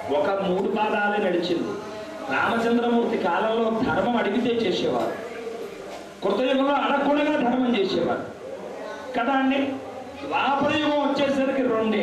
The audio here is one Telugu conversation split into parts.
ఒక మూడు పాదాలే నడిచింది రామచంద్రమూర్తి కాలంలో ధర్మం అడిగితే చేసేవారు కృతయుగంలో అడగకుండా ధర్మం చేసేవారు కదా అండి ద్వాపరయుగం వచ్చేసరికి రెండే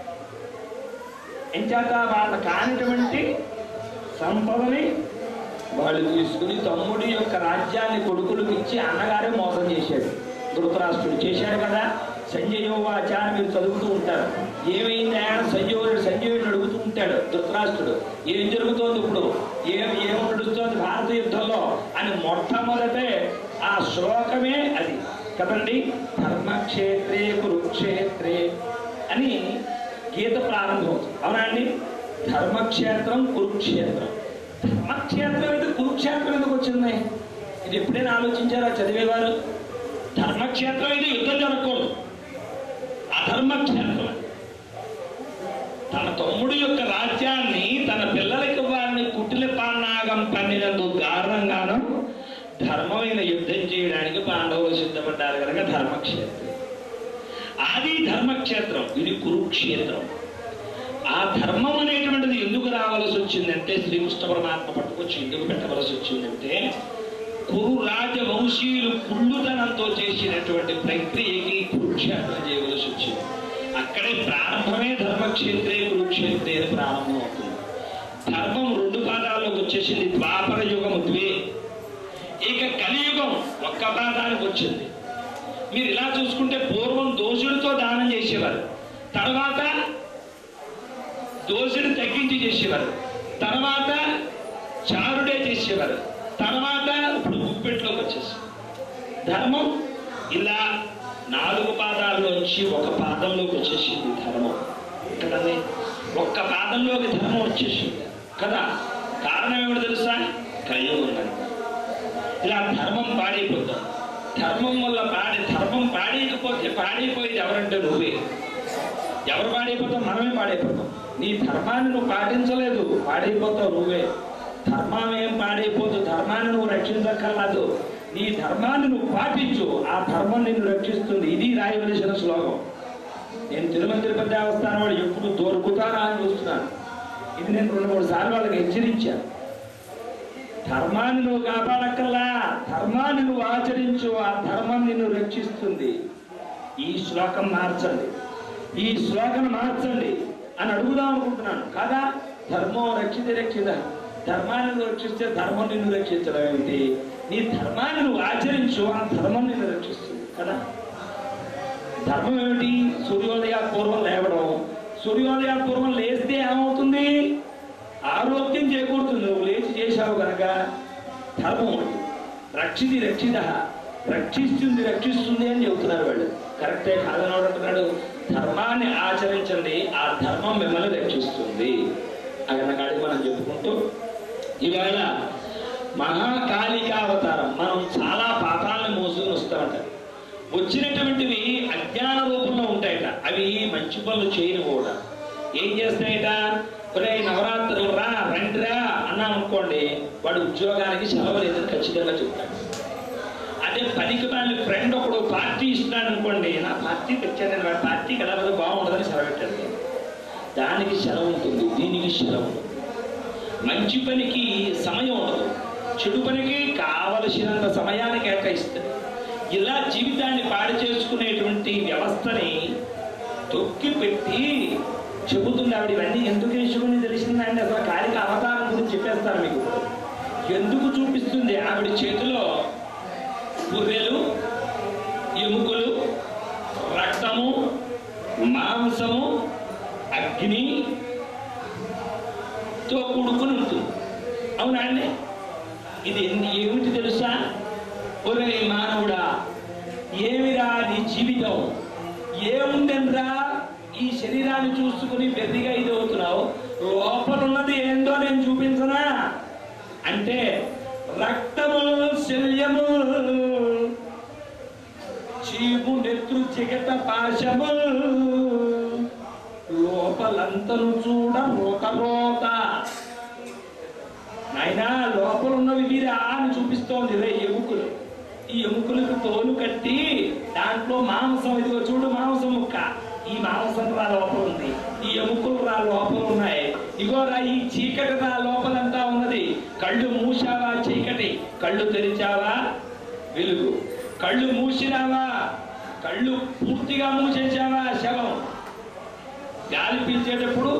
ఎంచాక వాళ్ళ కానిటువంటి సంపదని వాళ్ళు తీసుకుని తమ్ముడి యొక్క రాజ్యాన్ని కొడుకులకు ఇచ్చి అన్నగారే మోసం చేశాడు ధృతరాష్ట్రుడు చేశాడు కదా సంజయోవాచ అని మీరు చదువుతూ ఉంటారు ఏమైంది ఆయన సంజయుడు సంజయుడిని అడుగుతూ ఉంటాడు ధృతరాష్ట్రుడు ఏం జరుగుతోంది ఇప్పుడు ఏం ఏం నడుస్తోంది భారత యుద్ధంలో అని మొట్టమొదటే ఆ శ్లోకమే అది కదండి ధర్మక్షేత్రే కురుక్షేత్రే అని గీత ప్రారంభం అవునా అండి ధర్మక్షేత్రం కురుక్షేత్రం ధర్మక్షేత్రం అయితే కురుక్షేత్రం ఎందుకు వచ్చింది ఇది ఎప్పుడైనా ఆలోచించారా చదివేవారు ధర్మక్షేత్రం అయితే యుద్ధం జరగకూడదు అధర్మక్షేత్రం తన తమ్ముడు యొక్క రాజ్యాన్ని తన పిల్లలకి వారిని కుటిల పానాగం పన్నినందుకు కారణంగాను ధర్మమైన యుద్ధం చేయడానికి పాండవులు సిద్ధపడ్డారు కనుక ధర్మక్షేత్రం అది ధర్మక్షేత్రం ఇది కురుక్షేత్రం ఆ ధర్మం అనేటువంటిది ఎందుకు రావాల్సి వచ్చిందంటే శ్రీకృష్ణ పరమాత్మ పట్టుకొచ్చి ఎందుకు పెట్టవలసి వచ్చిందంటే కురు రాజవంశీయులు కుళ్ళుతనంతో చేసినటువంటి ప్రక్రియకి కురుక్షేత్రం చేయవలసి వచ్చింది అక్కడే ప్రారంభమే ధర్మక్షేత్రే కురుక్షేత్రే అని ప్రారంభం అవుతుంది ధర్మం రెండు పాదాల్లోకి వచ్చేసింది ద్వాపర యుగము ద్వే ఇక కలియుగం ఒక్క పాదానికి వచ్చింది మీరు ఇలా చూసుకుంటే పూర్వం దోషుడితో దానం చేసేవారు తర్వాత దోషుడు తగ్గించి చేసేవారు తర్వాత చారుడే చేసేవారు తర్వాత ఇప్పుడు గుప్పెట్లోకి వచ్చేసారు ధర్మం ఇలా నాలుగు పాదాల్లోంచి ఒక పాదంలోకి వచ్చేసింది ధర్మం కదండి ఒక్క పాదంలోకి ధర్మం వచ్చేసింది కదా కారణం ఏమిటో తెలుసా కలియుగం కనుక ఇలా ధర్మం పాడైపోతాం ధర్మం వల్ల పాడి ధర్మం పాడేయకపోతే పాడైపోయేది ఎవరంటే నువ్వే ఎవరు పాడైపోతాం మనమే పాడైపోతాం నీ ధర్మాన్ని నువ్వు పాటించలేదు పాడైపోతావు నువ్వే ధర్మం ఏం పాడైపోదు ధర్మాన్ని నువ్వు రక్షించక్కర్లేదు నీ ధర్మాన్ని నువ్వు పాటించు ఆ ధర్మం నిన్ను రక్షిస్తుంది ఇది రాయవలసిన శ్లోకం నేను తిరుమల తిరుపతి దేవస్థానం వాళ్ళు ఎప్పుడు దొరుకుతారా అని చూస్తున్నాను ఇది నేను రెండు మూడు సార్లు వాళ్ళకి హెచ్చరించాను ధర్మాన్ని నువ్వు కాపాడక్కర్లా ధర్మాన్ని నువ్వు ఆచరించు ఆ ధర్మం నిన్ను రక్షిస్తుంది ఈ శ్లోకం మార్చండి ఈ శ్లోకం మార్చండి అని అడుగుదాం అనుకుంటున్నాను కాదా ధర్మం రక్షిత రక్షిత ధర్మాన్ని నువ్వు రక్షిస్తే ధర్మం నిన్ను రక్షించడం ఏమిటి నీ ధర్మాన్ని నువ్వు ఆచరించు ఆ ధర్మం నిన్ను రక్షిస్తుంది కదా ధర్మం ఏమిటి సూర్యోదయ పూర్వం లేవడం సూర్యోదయ పూర్వం లేస్తే ఏమవుతుంది ఆరోగ్యం చేకూరుతుంది నువ్వు లేచి చేశావు కనుక ధర్మం అది. రక్షితి రక్షిత రక్షిస్తుంది రక్షిస్తుంది అని చెబుతున్నారు వాళ్ళు కరెక్టే కాదనోడు అంటున్నాడు ధర్మాన్ని ఆచరించండి ఆ ధర్మం మిమ్మల్ని రక్షిస్తుంది అన్న కాడికి మనం చెప్పుకుంటూ ఇవాళ మహాకాళికావతారం మనం చాలా పాపాలను మోసుకుని వస్తామట వచ్చినటువంటివి అజ్ఞాన రూపంలో ఉంటాయట అవి మంచి పనులు చేయని కూడా ఏం చేస్తాయట ఒరే నవరాత్రులు రా రండిరా అన్నాం అనుకోండి వాడు ఉద్యోగానికి సెలవు లేదని ఖచ్చితంగా చెప్తాడు అదే పనికి వాళ్ళ ఫ్రెండ్ ఒకడు పార్టీ ఇస్తున్నాడు అనుకోండి నా పార్టీకి వచ్చాను వాడి పార్టీకి వెళ్ళకపోతే బాగుండదని సెలవు పెట్టాడు దానికి సెలవు ఉంటుంది దీనికి సెలవు ఉండదు మంచి పనికి సమయం ఉండదు చెడు పనికి కావలసినంత సమయాన్ని కేటాయిస్తుంది ఇలా జీవితాన్ని పాడు చేసుకునేటువంటి వ్యవస్థని తొక్కి పెట్టి చెబుతుంది ఆవిడ ఇవన్నీ ఎందుకు వేసుకుని తెలిసిందండి అసలు కాలిక అవతారం గురించి చెప్పేస్తాను మీకు ఎందుకు చూపిస్తుంది ఆవిడ చేతిలో పుర్రెలు ఎముకలు రక్తము మాంసము అగ్ని తో కూడుకుని ఉంటుంది అవునా అండి ఇది ఎన్ని- ఏమిటి తెలుసా ఒరే మానవుడా ఏమిరా నీ జీవితం ఏముందెనరా ఈ శరీరాన్ని చూసుకుని పెద్దగా ఇది అవుతున్నావు లోపలున్నది ఏందో నేను చూపించనా అంటే రక్తము శల్యము చీము నెత్రు చిగట పాశము లోపలంతను చూడ రోత రోత నాయనా లోపల ఉన్నవి వీరా అని చూపిస్తోంది రే ఎముకలు ఈ ఎముకలకు తోలు కట్టి దాంట్లో మాంసం ఇదిగో చూడు మాంసం ముక్క ఈ మాంసం రా లోపల ఉంది ఈ ఎముకలు రా లోపల ఉన్నాయి ఇగో మేలుకోరా ఈ చీకటి నా లోపలంతా ఉన్నది కళ్ళు మూసావా చీకటి కళ్ళు తెరిచావా వెలుగు కళ్ళు మూసినావా కళ్ళు పూర్తిగా మూసేసావా శవం గాలి పీల్చేటప్పుడు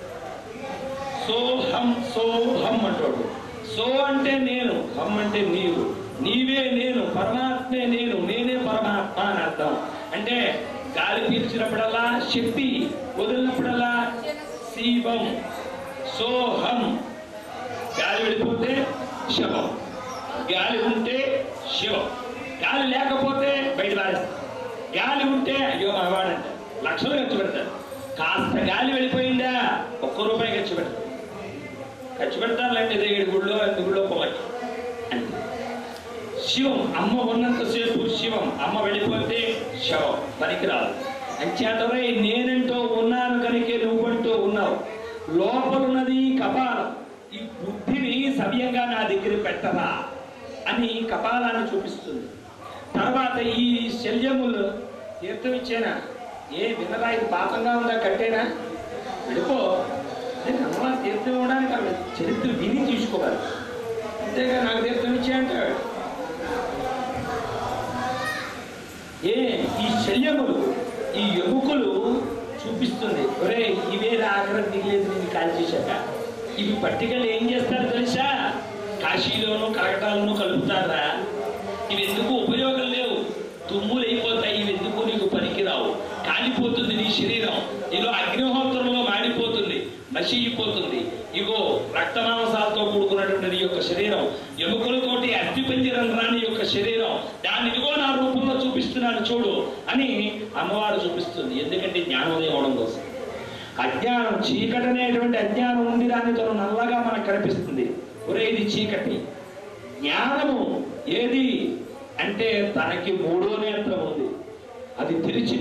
సోహం సోహం అంటాడు సో అంటే నేను హం అంటే నీవు నీవే నేను పరమాత్మే నేను నేనే పరమాత్మ అని అర్థం అంటే గాలి పీల్చినప్పుడల్లా శక్తి వదిలినప్పుడల్లా శివం సోహం గాలి వెళ్ళిపోతే శవం గాలి ఉంటే శివం గాలి లేకపోతే బయట పారేస్తాం గాలి ఉంటే అయ్యో మగవాడంట లక్షలు ఖర్చు పెడతాడు కాస్త గాలి వెళ్ళిపోయిందా ఒక్క రూపాయి ఖర్చు పెడతాడు ఖర్చు పెడతానులేండి ఇదే ఏడు గుళ్ళో ఎనిమిది గుళ్ళో పొలకి అంతే శివం అమ్మ ఉన్నంతసేపు శివం అమ్మ వెళ్ళిపోతే శవం పనికిరాదు అంచేతవై నేనంటూ ఉన్నాను కనుకే నువ్వంటూ ఉన్నావు లోపలున్నది కపాలం ఈ బుద్ధిని సవ్యంగా నా దగ్గర పెట్టరా అని కపాలాన్ని చూపిస్తుంది తర్వాత ఈ శల్యములు తీర్థం ఇచ్చేనా ఏ వినరా ఇది పాపంగా ఉందా కట్టేనా వెళ్ళిపో నేను అమ్మవారి తీర్థం ఇవ్వడానికి ఆవిడ చరిత్ర విని తీసుకోవాలి అంతేగా నాకు తీర్థం ఇచ్చే అంటాడు ఏ ఈ శల్యములు ఈ ఎముకలు చూపిస్తుంది ఒరే ఇవే ఆఖరం మిగిలేదు నేను కాల్ చేశాక ఇవి పట్టికలు ఏం చేస్తారు తెలుసా కాశీలోను కరకటాలను కలుపుతారా ఇవి ఎందుకు ఉపయోగం లేవు తుమ్ములు అయిపోతాయి ఇవి ఎందుకు నీకు పనికిరావు కాలిపోతుంది నీ శరీరం ఇదో అగ్నిహోత్రంలో మాడిపోతుంది మసియిపోతుంది ఇగో రక్తమాంసాలతో కూడుకున్నటువంటి నీ యొక్క శరీరం ఎముకలతోటి అస్థిపంజరం రాని యొక్క శరీరం దాన్ని ఇదిగో నా రూపంలో చూపిస్తున్నాను చూడు అని అమ్మవారు చూపిస్తుంది ఎందుకంటే జ్ఞానోదయం అవడం కోసం అజ్ఞానం చీకటి అనేటువంటి అజ్ఞానం ఉంది దాన్ని తను నల్లగా మనకు కనిపిస్తుంది ఒరే ఇది చీకటి జ్ఞానము ఏది అంటే తనకి మూడో నేత్రం ఉంది అది తెరిచి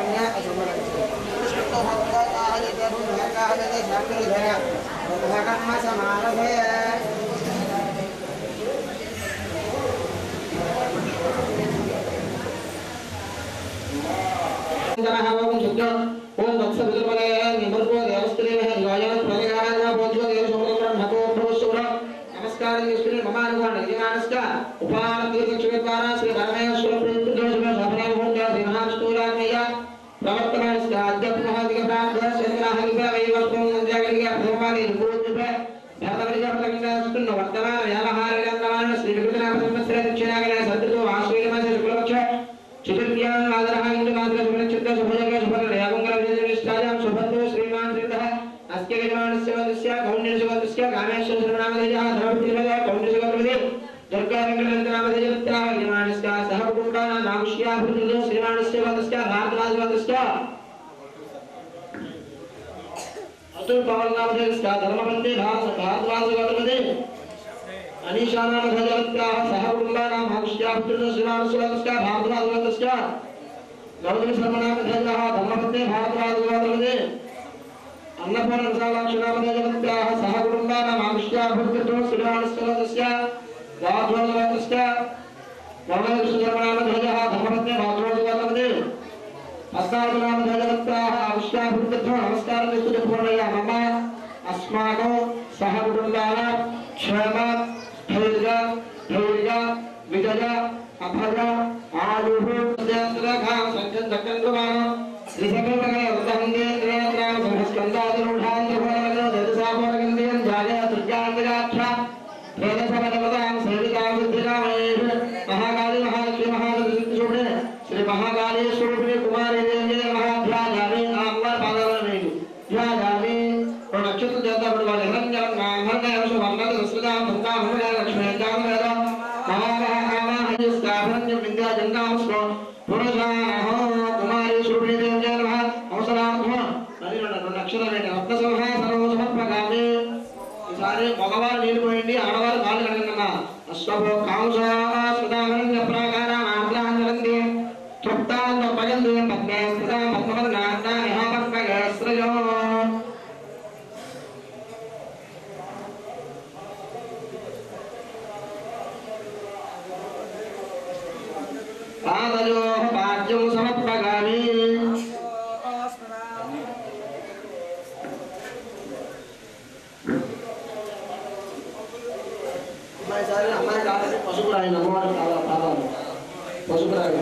ఓం వత్సవిదుర్మలే నిమర్గో దేవస్త్రీమహ దివాయ ప్రజగాన భోజ్యో దేవశోమరం భగో ప్రభుశూర నమస్కారం చేసుకుని మమానుభాణ నిజమానస్క ఉపాన తీర్థక్షణ ద్వారా శ్రీ పరమేశ్వర ప్రతిదోషమ శోభనే భూంజ శ్రీ మహావిష్ణురాజ్ఞయ ప్రవర్తమానస్క అధ్యాత్మ మహాదిక ప్రాంత శంకరాహరిక వైవస్వం మంత్రాగలిగ భగవాని భూజుప భరతవరిగా ప్రతిష్ఠిస్తున్న వర్తమాన వ్యవహార శ్రీ వికృతనామ సంవత్సర దక్షిణాగర సద్రుతో ఆశ్వీయమాస శుక్లపక్ష చతుర్థ్యాం ఆదరః ఇందు మాత్ర సుమనచిత్త సుభజగ సుభర యాగంగల విజయనిష్టాయాం సుభద్రో శ్రీమాన్ శ్రీధః అస్య యజమానస్య వదస్య కౌండిన్య వదస్య కామేశ్వర శర్మనామధేయః ధర్మపతిరవయ కౌండిన్య శర్మనామధే దుర్గా వెంకటేంద్రనామధేయ విత్తః యజమానస్య సహ కుటుంబాన నామశ్యా భృతిలో శ్రీమానస్య వదస్య భారద్వాజ వదస్య అతుల్ పవన్ నామధేయస్య ధర్మపతి భారద్వాజ వదస్య अनीशानाम भजवत्याः सह कुटुम्बानां भागस्यापुत्रस्य श्रीरामस्वामस्य भारद्वाजवतस्य गौतम शर्मनाम भजः धर्मपत्नी भारद्वाजवतमध्ये अन्नपूर्णसालाक्षनाम भजवत्याः सह कुटुम्बानां भागस्यापुत्रस्य श्रीरामस्वामस्य भारद्वाजवतस्य गौतम शर्मनाम भजः धर्मपत्नी भारद्वाजवतमध्ये अस्माकं भजवत्याः भागस्यापुत्रस्य नमस्कारं स्तुतिपूर्णया मम अस्माकं सह कुटुम्बानां क्षेम धैर्य धैर्य विजय अभय आयुः देवत्रखां सञ्जन दक्कन्दुमानं श्रीसकलकले वृद्धहन्देन्द्रियत्रां सहस्कन्दादिरूढान्द्रभोगनो ददसापोरगन्धियं जाले तृतीयाङ्गिराख्या वेदसमदेवतां सेवितां सिद्धिकामयेषु महाकाली महालक्ष्मी महालक्ष्मी श्री महाकालेश्वरूपिणी कुमारी देवी महाध्यायामि आम्बर पादालनेषु ध्यायामि నక్షత్ర చేద్దాం వాళ్ళు హిరణ్యం నామర్ణయం సువర్ణద సుశ్రుతాం భక్తాం హృదయ లక్ష్మీందాం వేద మహామహామహాస్కాభరణ్యం విద్యా జంగాం స్వ పురుషాహో కుమారి శుభ్రీ దేవి జయ నమః అవసరార్థం మరి రెండు నక్షత్రం ఏంటి రత్న సింహాసనం సమర్పగామి ఈసారి మగవారు నీళ్ళు పోయండి ఆడవారు కాళ్ళు కడగండి అశ్వభో కాంసాస్పదామరణ్య ప్రాకార ఆర్ద్రాంజలంది తృప్తాంత పయందు పద్మే స్థితా పద్మపదనాంత నిహాపద్మగే శ్రయో పాదయోః పాద్యం సమర్పగామి ఈసారి అమ్మాయి కాబట్టి పసుపు రాయండి అమ్మవారి పాద- పాదాలు పసుపు రాయండి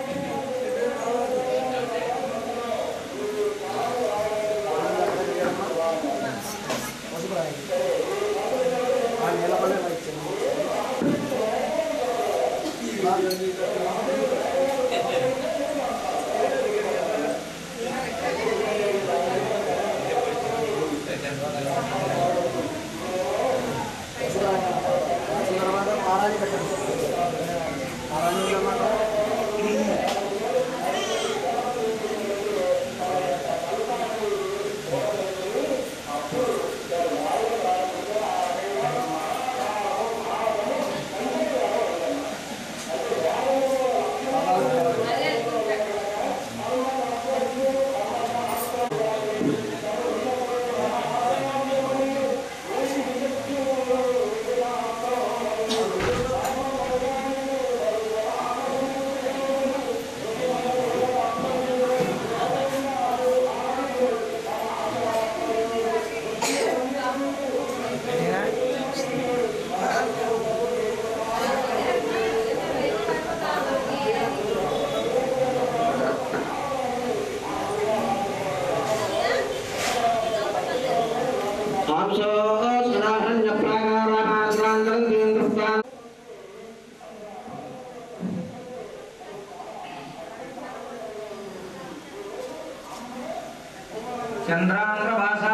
పసుపు రాయండి ఆ నీలపల్లి ఇచ్చాను తర్వాత పారాణి పెట్టండి పారాణి అన్నమాట హంసో సురాహణ్య ప్రాణారామాశ్రాంతరం చంద్రాంధ్రభాష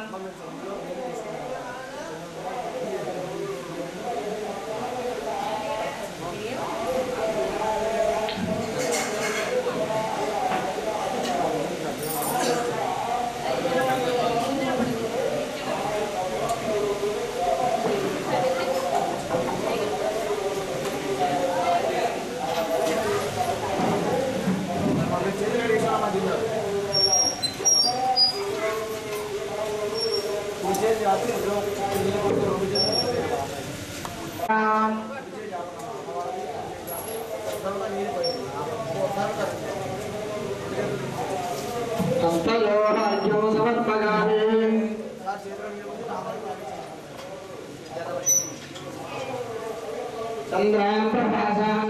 హస్తయోహార్ఘ్యం సమర్పయామి చంద్రాం ప్రభాసాం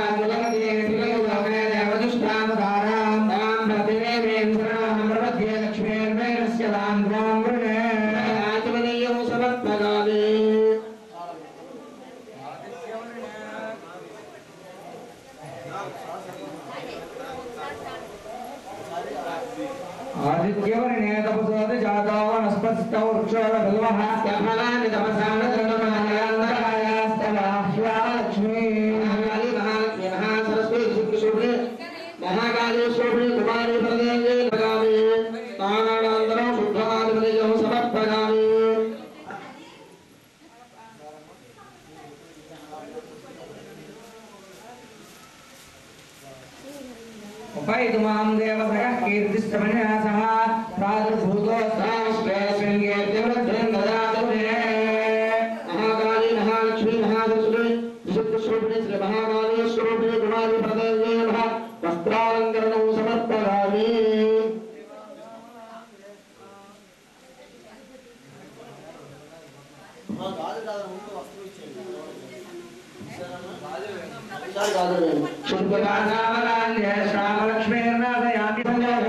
దేవదుష్టామధారాం తాం ప్రతిదేవేంద్రాం ప్రపద్యే లక్ష్మీర్వేణస్య తాం ధ్రువం వృణే ఆచమనీయం సమర్పయామి ఆదిత్యవర్ణే తపసోది జాతో వనస్పతిష్టో వృక్షో బిల్వః యమనాని తపసాన లక్ష్మీ మహాకాళి మహాలక్ష్మి మహాసరస్వతి శుక్రశోభే మహాకాళేశ్వరి కుమారి ప్రదేవే నగామి తానానందరం శుద్ధాధిపతియం సమర్పయామి ఉపైతు మాం దేవసగः కీర్తిశ్రమణ్యాసः మహాకాళి మహాలక్ష్మి మహాసరస్వతి శుక్రశోభే శ్రీ మహాకాళేశ్వరి కుమారి ప్రదేవే నమః వస్త్రాలంకరణం సమర్పయామి శుద్ధరాజామలాన్య శ్రామలక్ష్మీర్నాథయామి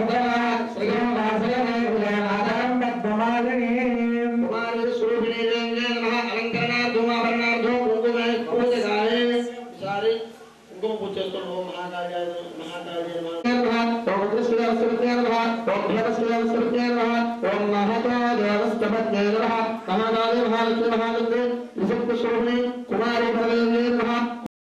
శ్రీమాధరం పద్మమాలినీం కుమారి స్వరూపిణి దేవే నమః అలంకరణార్థం ఆభరణార్థం కుంకుమ పూజకాలే సారి కుంకుమ పూజ చేసుకోండి ఓం మహాకాళి మహాకాళి నమః ఓం శ్రీవత్సవతే నమః ఓం భగవత్శ్రీవత్సవతే నమః ఓం మహతో దేవస్తపత్యే నమః మహాకాళి మహాలక్ష్మి మహాలక్ష్మి త్రిశక్తి స్వరూపిణి కుమారి భగవతే నమః